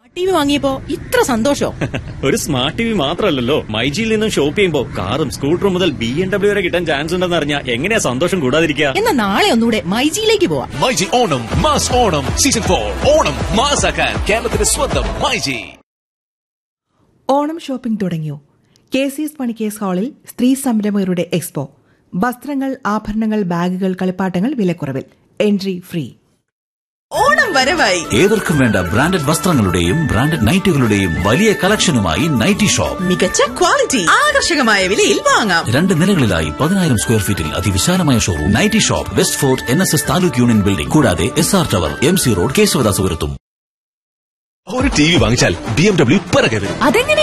T V വാങ്ങിയപ്പോ ഇത്ര സന്തോഷോ ഒരു smart T V മാത്രമല്ലല്ലോ മൈജിയിൽ നിന്നും ഷോപ്പ് ചെയ്യുമ്പോൾ കാറും സ്കൂട്ടറും മുതൽ ബി എം ഡബ്ല്യു വരെ കിട്ടാൻ ചാൻസ് ഉണ്ടെന്ന് അറിഞ്ഞാൽ എങ്ങനെയാ സന്തോഷം കൂടാതിരിക്കുക എന്നാ നാളെ ഒന്നുകൂടെ മൈജിയിലേക്ക് പോവാം myG Onam mass Onam season for Onam മാസാക്കാൻ കേരളത്തിന്റെ സ്വന്തം മൈജി ഓണം ഷോപ്പിംഗ് തുടങ്ങിയോ കെ സി എസ് പണിക്കേസ് ഹാളിൽ സ്ത്രീ സംരംഭകരുടെ എക്സ്പോ വസ്ത്രങ്ങൾ ആഭരണങ്ങൾ ബാഗുകൾ കളിപ്പാട്ടങ്ങൾ വിലക്കുറവിൽ എൻട്രി ഫ്രീ ഓണം വരവായി ഏവർക്കും വേണ്ട ബ്രാൻഡഡ് വസ്ത്രങ്ങളുടെയും ബ്രാൻഡഡ് നൈറ്റുകളുടെയും വലിയ കളക്ഷനുമായി നൈറ്റി ഷോപ്പ് മികച്ച ക്വാളിറ്റി ആകർഷകമായ വിലയിൽ വാങ്ങാം രണ്ട് നിലകളിലായി പതിനായിരം സ്ക്വയർ ഫീറ്റിൽ അതിവിശാലമായ showroom nighty shop West Fort N S S taluk union building കൂടാതെ S R tower M C road കേശവദാസുപുരത്തും ഒരു ടി വി വാങ്ങിച്ചാൽ ബി എം ഡബ്ല്യു പിറകെ വരും അതെങ്ങനെ